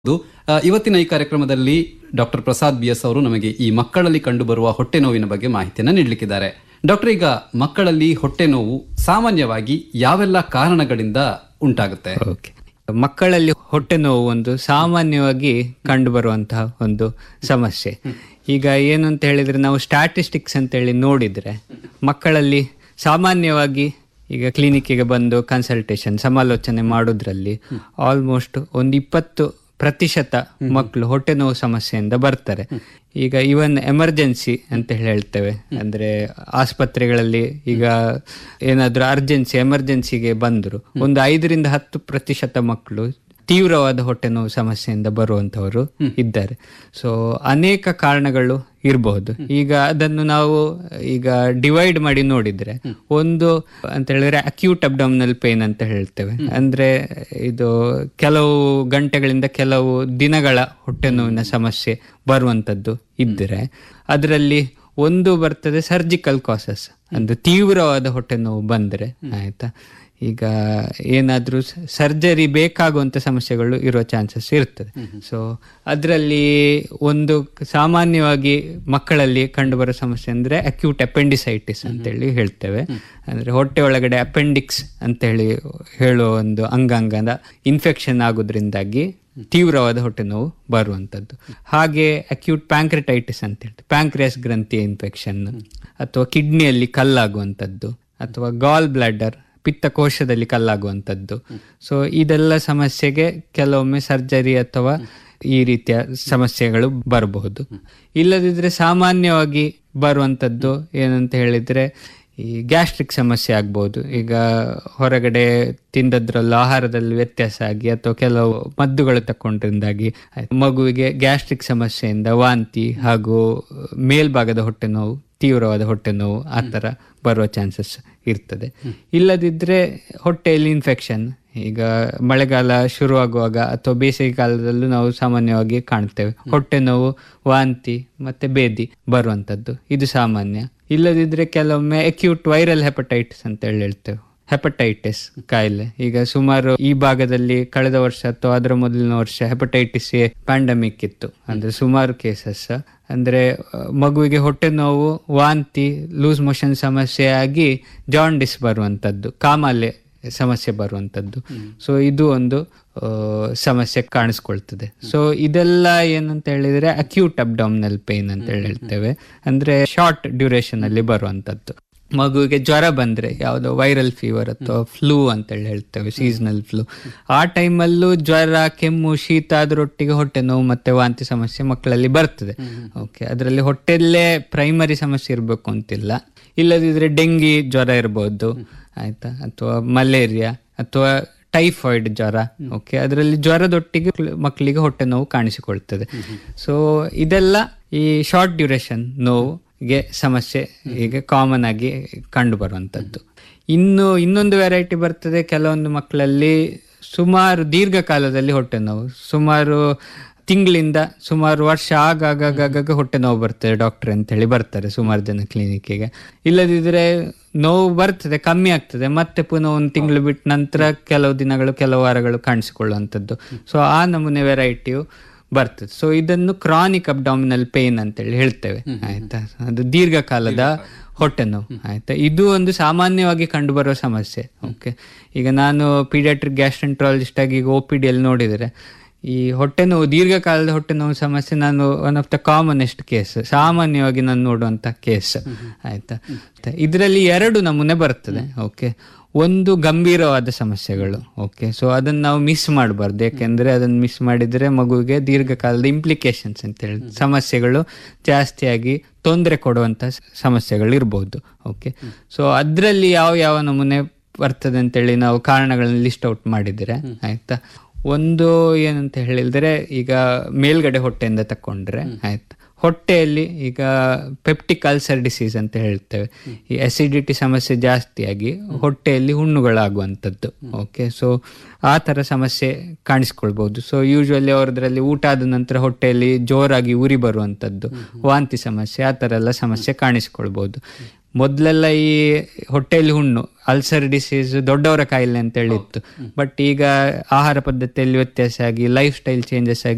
ಇದು, ಆ, ಇವತ್ತಿನ ಈ ಕಾರ್ಯಕ್ರಮದಲ್ಲಿ ಡಾಕ್ಟರ್ ಪ್ರಸಾದ್ ಬಿ ಎಸ್ ಅವರು ನಮಗೆ ಈ ಮಕ್ಕಳಲ್ಲಿ ಕಂಡುಬರುವ ಹೊಟ್ಟೆ ನೋವಿನ ಬಗ್ಗೆ ಮಾಹಿತಿಯನ್ನು ನೀಡಲಿಕ್ಕಿದ್ದಾರೆ ಡಾಕ್ಟರ್ ಈಗ ಮಕ್ಕಳಲ್ಲಿ ಹೊಟ್ಟೆ ನೋವು ಸಾಮಾನ್ಯವಾಗಿ ಯಾವೆಲ್ಲ ಕಾರಣಗಳಿಂದ ಉಂಟಾಗುತ್ತೆ ಓಕೆ ಮಕ್ಕಳಲ್ಲಿ ಹೊಟ್ಟೆ ನೋವು ಒಂದು ಸಾಮಾನ್ಯವಾಗಿ ಕಂಡುಬರುವಂತಹ ಒಂದು ಸಮಸ್ಯೆ ಈಗ ಏನು ಅಂತ ಹೇಳಿದ್ರೆ ನಾವು ಸ್ಟ್ಯಾಟಿಸ್ಟಿಕ್ಸ್ ಅಂತೇಳಿ ನೋಡಿದ್ರೆ ಮಕ್ಕಳಲ್ಲಿ ಸಾಮಾನ್ಯವಾಗಿ ಈಗ ಕ್ಲಿನಿಕ್ಕಿಗೆ ಬಂದು ಕನ್ಸಲ್ಟೇಷನ್ ಸಮಾಲೋಚನೆ ಮಾಡೋದ್ರಲ್ಲಿ ಆಲ್ಮೋಸ್ಟ್ ಒಂದು ಇಪ್ಪತ್ತು ಪ್ರತಿಶತ ಮಕ್ಕಳು ಹೊಟ್ಟೆ ನೋವು ಸಮಸ್ಯೆಯಿಂದ ಬರ್ತಾರೆ ಈಗ ಇವನ್ ಎಮರ್ಜೆನ್ಸಿ ಅಂತ ಹೇಳಿ ಹೇಳ್ತೇವೆ ಅಂದ್ರೆ ಆಸ್ಪತ್ರೆಗಳಲ್ಲಿ ಈಗ ಏನಾದ್ರೂ ಅರ್ಜೆನ್ಸಿ ಎಮರ್ಜೆನ್ಸಿಗೆ ಬಂದ್ರು ಒಂದು ಐದರಿಂದ ಹತ್ತು ಪ್ರತಿಶತ ಮಕ್ಕಳು ತೀವ್ರವಾದ ಹೊಟ್ಟೆ ನೋವು ಸಮಸ್ಯೆಯಿಂದ ಬರುವಂತವರು ಇದ್ದಾರೆ ಸೊ ಅನೇಕ ಕಾರಣಗಳು ಇರಬಹುದು ಈಗ ಅದನ್ನು ನಾವು ಈಗ ಡಿವೈಡ್ ಮಾಡಿ ನೋಡಿದ್ರೆ ಒಂದು ಅಂತ ಹೇಳಿದ್ರೆ ಅಕ್ಯೂಟ್ ಅಬ್ಡಮಿನಲ್ ಪೇನ್ ಅಂತ ಹೇಳ್ತೇವೆ ಅಂದ್ರೆ ಇದು ಕೆಲವು ಗಂಟೆಗಳಿಂದ ಕೆಲವು ದಿನಗಳ ಹೊಟ್ಟೆ ನೋವಿನ ಸಮಸ್ಯೆ ಬರುವಂತದ್ದು ಇದ್ದರೆ ಅದರಲ್ಲಿ ಒಂದು ಬರ್ತದೆ ಸರ್ಜಿಕಲ್ ಕಾಸಸ್ ಅಂದ್ರೆ ತೀವ್ರವಾದ ಹೊಟ್ಟೆ ನೋವು ಬಂದ್ರೆ ಆಯ್ತಾ ಈಗ ಏನಾದ್ರೂ ಸರ್ಜರಿ ಬೇಕಾಗುವಂತ ಸಮಸ್ಯೆಗಳು ಇರೋ ಚಾನ್ಸಸ್ ಇರ್ತದೆ ಸೊ ಅದರಲ್ಲಿ ಒಂದು ಸಾಮಾನ್ಯವಾಗಿ ಮಕ್ಕಳಲ್ಲಿ ಕಂಡುಬರೋ ಸಮಸ್ಯೆ ಅಂದ್ರೆ ಅಕ್ಯೂಟ್ ಅಪೆಂಡಿಸೈಟಿಸ್ ಅಂತೇಳಿ ಹೇಳ್ತೇವೆ ಅಂದ್ರೆ ಹೊಟ್ಟೆ ಒಳಗಡೆ ಅಪೆಂಡಿಕ್ಸ್ ಅಂತೇಳಿ ಹೇಳುವ ಒಂದು ಅಂಗಾಂಗದ ಇನ್ಫೆಕ್ಷನ್ ಆಗೋದ್ರಿಂದಾಗಿ ತೀವ್ರವಾದ ಹೊಟ್ಟೆ ನೋವು ಬರುವಂಥದ್ದು ಹಾಗೆ ಅಕ್ಯೂಟ್ ಪ್ಯಾಂಕ್ರೆಟೈಟಿಸ್ ಅಂತ ಹೇಳ್ತೇವೆ ಪ್ಯಾಂಕ್ರಿಯಾಸ್ ಗ್ರಂಥಿಯ ಇನ್ಫೆಕ್ಷನ್ ಅಥವಾ ಕಿಡ್ನಿಯಲ್ಲಿ ಕಲ್ಲಾಗುವಂಥದ್ದು ಅಥವಾ ಗಾಲ್ ಬ್ಲಾಡರ್ ಪಿತ್ತಕೋಶದಲ್ಲಿ ಕಲ್ಲಾಗುವಂಥದ್ದು ಸೊ ಇದೆಲ್ಲ ಸಮಸ್ಯೆಗೆ ಕೆಲವೊಮ್ಮೆ ಸರ್ಜರಿ ಅಥವಾ ಈ ರೀತಿಯ ಸಮಸ್ಯೆಗಳು ಬರಬಹುದು ಇಲ್ಲದಿದ್ರೆ ಸಾಮಾನ್ಯವಾಗಿ ಬರುವಂಥದ್ದು ಏನಂತ ಹೇಳಿದ್ರೆ ಈ ಗ್ಯಾಸ್ಟ್ರಿಕ್ ಸಮಸ್ಯೆ ಆಗ್ಬೋದು ಈಗ ಹೊರಗಡೆ ತಿಂದದ್ರಲ್ಲೂ ಆಹಾರದಲ್ಲಿ ವ್ಯತ್ಯಾಸ ಆಗಿ ಅಥವಾ ಕೆಲವು ಮದ್ದುಗಳು ತಕೊಂಡ್ರಿಂದಾಗಿ ಆಯ್ತು. ಮಗುವಿಗೆ ಗ್ಯಾಸ್ಟ್ರಿಕ್ ಸಮಸ್ಯೆಯಿಂದ ವಾಂತಿ ಹಾಗೂ ಮೇಲ್ಭಾಗದ ಹೊಟ್ಟೆ ನೋವು ತೀವ್ರವಾದ ಹೊಟ್ಟೆ ನೋವು ಆ ಥರ ಬರುವ ಚಾನ್ಸಸ್ ಇರ್ತದೆ ಇಲ್ಲದಿದ್ರೆ ಹೊಟ್ಟೆಯಲ್ಲಿ ಇನ್ಫೆಕ್ಷನ್ ಈಗ ಮಳೆಗಾಲ ಶುರುವಾಗುವಾಗ ಅಥವಾ ಬೇಸಿಗೆ ಕಾಲದಲ್ಲೂ ನಾವು ಸಾಮಾನ್ಯವಾಗಿ ಕಾಣ್ತೇವೆ ಹೊಟ್ಟೆ ನೋವು ವಾಂತಿ ಮತ್ತೆ ಬೇದಿ ಬರುವಂತದ್ದು ಇದು ಸಾಮಾನ್ಯ ಇಲ್ಲದಿದ್ರೆ ಕೆಲವೊಮ್ಮೆ ಅಕ್ಯೂಟ್ ವೈರಲ್ ಹೆಪಟೈಟಿಸ್ ಅಂತ ಹೇಳಿ ಹೇಳ್ತೇವೆ ಹೆಪಟೈಟಿಸ್ ಕಾಯಿಲೆ ಈಗ ಸುಮಾರು ಈ ಭಾಗದಲ್ಲಿ ಕಳೆದ ವರ್ಷ ಅಥವಾ ಅದರ ಮೊದಲಿನ ವರ್ಷ ಹೆಪಟೈಟಿಸ್ ಎ ಪ್ಯಾಂಡಮಿಕ್ ಇತ್ತು ಅಂದ್ರೆ ಸುಮಾರು ಕೇಸಸ್ ಅಂದ್ರೆ ಆ, ಮಗುವಿಗೆ ಹೊಟ್ಟೆ ನೋವು ವಾಂತಿ ಲೂಸ್ ಮೋಷನ್ ಸಮಸ್ಯೆ ಆಗಿ ಜಾಂಡಿಸ್ ಬರುವಂತದ್ದು ಕಾಮಾಲೆ ಸಮಸ್ಯೆ ಬರುವಂತದ್ದು ಸೊ ಇದು ಒಂದು ಆ, ಸಮಸ್ಯೆ ಕಾಣಿಸ್ಕೊಳ್ತದೆ ಸೊ ಇದೆಲ್ಲ ಏನಂತ ಹೇಳಿದ್ರೆ ಅಕ್ಯೂಟ್ ಅಬ್ಡಾಮಿನಲ್ ಪೇನ್ ಅಂತ ಹೇಳಿ ಹೇಳ್ತೇವೆ ಅಂದ್ರೆ ಶಾರ್ಟ್ ಡ್ಯೂರೇಷನ್ ಅಲ್ಲಿ ಬರುವಂತದ್ದು ಮಗುವಿಗೆ ಜ್ವರ ಬಂದ್ರೆ ಯಾವುದೋ ವೈರಲ್ ಫೀವರ್ ಅಥವಾ ಫ್ಲೂ ಅಂತ ಹೇಳಿ ಹೇಳ್ತೇವೆ ಸೀಸನಲ್ ಫ್ಲೂ ಆ ಟೈಮಲ್ಲೂ ಜ್ವರ ಕೆಮ್ಮು ಶೀತ ಅದರೊಟ್ಟಿಗೆ ಹೊಟ್ಟೆ ನೋವು ಮತ್ತೆ ವಾಂತಿ ಸಮಸ್ಯೆ ಮಕ್ಕಳಲ್ಲಿ ಬರ್ತದೆ ಓಕೆ ಅದರಲ್ಲಿ ಹೊಟ್ಟೆಲ್ಲೇ ಪ್ರೈಮರಿ ಸಮಸ್ಯೆ ಇರಬೇಕು ಅಂತಿಲ್ಲ ಇಲ್ಲದಿದ್ರೆ ಡೆಂಗಿ ಜ್ವರ ಇರಬಹುದು ಆಯ್ತಾ ಅಥವಾ ಮಲೇರಿಯಾ ಅಥವಾ ಟೈಫಾಯ್ಡ್ ಜ್ವರ ಓಕೆ ಅದರಲ್ಲಿ ಜ್ವರದೊಟ್ಟಿಗೆ ಮಕ್ಕಳಿಗೆ ಹೊಟ್ಟೆ ನೋವು ಕಾಣಿಸಿಕೊಳ್ತದೆ ಸೊ ಇದೆಲ್ಲ ಈ ಶಾರ್ಟ್ ಡ್ಯೂರೇಷನ್ ನೋವುಗೆ ಸಮಸ್ಯೆ ಈಗ ಕಾಮನ್ ಆಗಿ ಕಂಡು ಬರುವಂತದ್ದು ಇನ್ನು ಇನ್ನೊಂದು ವೆರೈಟಿ ಬರ್ತದೆ ಕೆಲವೊಂದು ಮಕ್ಕಳಲ್ಲಿ ಸುಮಾರು ದೀರ್ಘಕಾಲದಲ್ಲಿ ಹೊಟ್ಟೆ ನೋವು ಸುಮಾರು ತಿಂಗಳಿಂದ ಸುಮಾರು ವರ್ಷ ಆಗಾಗ ಹೊಟ್ಟೆ ನೋವು ಬರ್ತದೆ ಡಾಕ್ಟರ್ ಅಂತ ಹೇಳಿ ಬರ್ತಾರೆ ಸುಮಾರು ಜನ ಕ್ಲಿನಿಕ್ಕಿಗೆ ಇಲ್ಲದಿದ್ರೆ ನೋವು ಬರ್ತದೆ ಕಮ್ಮಿ ಆಗ್ತದೆ ಮತ್ತೆ ಪುನಃ ಒಂದು ತಿಂಗಳು ಬಿಟ್ಟ ನಂತರ ಕೆಲವು ದಿನಗಳು ಕೆಲವು ವಾರಗಳು ಕಾಣಿಸಿಕೊಳ್ಳುವಂಥದ್ದು ಸೊ ಆ ನಮೂನೆ ವೆರೈಟಿಯು ಬರ್ತದೆ ಸೊ ಇದನ್ನು ಕ್ರಾನಿಕ್ ಅಬ್ಡಾಮಿನಲ್ ಪೇನ್ ಅಂತೇಳಿ ಹೇಳ್ತೇವೆ ಆಯ್ತಾ ಅದು ದೀರ್ಘಕಾಲದ ಹೊಟ್ಟೆ ನೋವು ಆಯ್ತಾ ಇದು ಒಂದು ಸಾಮಾನ್ಯವಾಗಿ ಕಂಡುಬರುವ ಸಮಸ್ಯೆ ಓಕೆ ಈಗ ನಾನು ಪೀಡಿಯಾಟ್ರಿಕ್ ಗ್ಯಾಸ್ಟ್ರೆಂಟ್ರಾಲಜಿಸ್ಟ್ ಆಗಿ ಈಗ ಒ ಪಿ ಡಿಯಲ್ಲಿ ನೋಡಿದರೆ ಈ ಹೊಟ್ಟೆ ನೋವು ದೀರ್ಘಕಾಲದ ಹೊಟ್ಟೆ ನೋವು ಸಮಸ್ಯೆ ನಾನು one of the commonest case ಸಾಮಾನ್ಯವಾಗಿ ನಾನು ನೋಡುವಂತ ಕೇಸ್ ಆಯ್ತಾ ಇದರಲ್ಲಿ ಎರಡು ನಮೂನೆ ಬರ್ತದೆ ಓಕೆ ಒಂದು ಗಂಭೀರವಾದ ಸಮಸ್ಯೆಗಳು ಓಕೆ ಸೊ ಅದನ್ನ ನಾವು ಮಿಸ್ ಮಾಡಬಾರ್ದು ಯಾಕೆಂದ್ರೆ ಅದನ್ನ ಮಿಸ್ ಮಾಡಿದ್ರೆ ಮಗುವಿಗೆ ದೀರ್ಘಕಾಲದ ಇಂಪ್ಲಿಕೇಶನ್ಸ್ ಅಂತ ಹೇಳಿ ಸಮಸ್ಯೆಗಳು ಜಾಸ್ತಿಯಾಗಿ ತೊಂದರೆ ಕೊಡುವಂತ ಸಮಸ್ಯೆಗಳು ಇರಬಹುದು ಓಕೆ ಸೊ ಅದರಲ್ಲಿ ಯಾವ ಯಾವ ನಮೂನೆ ಬರ್ತದೆ ಅಂತೇಳಿ ನಾವು ಕಾರಣಗಳನ್ನ ಲಿಸ್ಟ್ ಔಟ್ ಮಾಡಿದ್ರೆ ಆಯ್ತಾ ಒಂದು ಏನಂತ ಹೇಳಿದ್ರೆ ಈಗ ಮೇಲ್ಗಡೆ ಹೊಟ್ಟೆಯಿಂದ ತಕೊಂಡ್ರೆ ಆಯ್ತಾ ಹೊಟ್ಟೆಯಲ್ಲಿ ಈಗ ಪೆಪ್ಟಿಕ್ ಅಲ್ಸರ್ ಡಿಸೀಸ್ ಅಂತ ಹೇಳ್ತೇವೆ ಈ ಅಸಿಡಿಟಿ ಸಮಸ್ಯೆ ಜಾಸ್ತಿಯಾಗಿ ಹೊಟ್ಟೆಯಲ್ಲಿ ಹುಣ್ಣುಗಳಾಗುವಂಥದ್ದು ಓಕೆ ಸೊ ಆ ಥರ ಸಮಸ್ಯೆ ಕಾಣಿಸ್ಕೊಳ್ಬಹುದು ಸೊ ಯೂಶುವಲಿ ಅವ್ರದ್ರಲ್ಲಿ ಊಟ ಆದ ನಂತರ ಹೊಟ್ಟೆಯಲ್ಲಿ ಜೋರಾಗಿ ಉರಿ ಬರುವಂಥದ್ದು ವಾಂತಿ ಸಮಸ್ಯೆ ಆ ಥರ ಎಲ್ಲ ಸಮಸ್ಯೆ ಕಾಣಿಸ್ಕೊಳ್ಬಹುದು ಮೊದಲೆಲ್ಲ ಈ ಹೊಟ್ಟೆಯಲ್ಲಿ ಹುಣ್ಣು ಅಲ್ಸರ್ ಡಿಸೀಸ್ ದೊಡ್ಡವರ ಕಾಯಿಲೆ ಅಂತ ಹೇಳಿತ್ತು ಬಟ್ ಈಗ ಆಹಾರ ಪದ್ಧತಿಯಲ್ಲಿ ವ್ಯತ್ಯಾಸ ಆಗಿ ಲೈಫ್ ಸ್ಟೈಲ್ ಚೇಂಜಸ್ ಆಗಿ